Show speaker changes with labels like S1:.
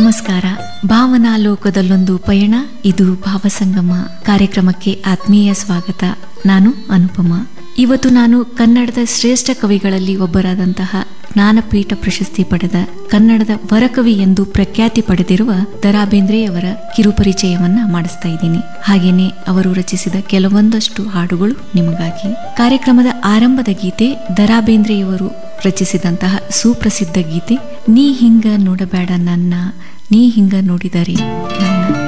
S1: ನಮಸ್ಕಾರ ಭಾವನಾ ಲೋಕದಲ್ಲೊಂದು ಪಯಣ ಇದು ಭಾವಸಂಗಮ ಕಾರ್ಯಕ್ರಮಕ್ಕೆ ಆತ್ಮೀಯ ಸ್ವಾಗತ ನಾನು ಅನುಪಮ ಇವತ್ತು ನಾನು ಕನ್ನಡದ ಶ್ರೇಷ್ಠ ಕವಿಗಳಲ್ಲಿ ಒಬ್ಬರಾದಂತಹ ಜ್ಞಾನಪೀಠ ಪ್ರಶಸ್ತಿ ಪಡೆದ ಕನ್ನಡದ ವರಕವಿ ಎಂದು ಪ್ರಖ್ಯಾತಿ ಪಡೆದಿರುವ ದರಾ ಬೇಂದ್ರೆಯವರ ಕಿರುಪರಿಚಯವನ್ನ ಮಾಡಿಸ್ತಾ ಇದ್ದೀನಿ ಹಾಗೇನೆ ಅವರು ರಚಿಸಿದ ಕೆಲವೊಂದಷ್ಟು ಹಾಡುಗಳು ನಿಮಗಾಗಿ ಕಾರ್ಯಕ್ರಮದ ಆರಂಭದ ಗೀತೆ ದರಾ ಬೇಂದ್ರೆಯವರು ರಚಿಸಿದಂತಹ ಸುಪ್ರಸಿದ್ಧ ಗೀತೆ ನೀ ಹಿಂಗ ನೋಡಬೇಡ ನನ್ನ ನೀ ಹಿಂಗ ನೋಡಿದರೆ ನನ್ನ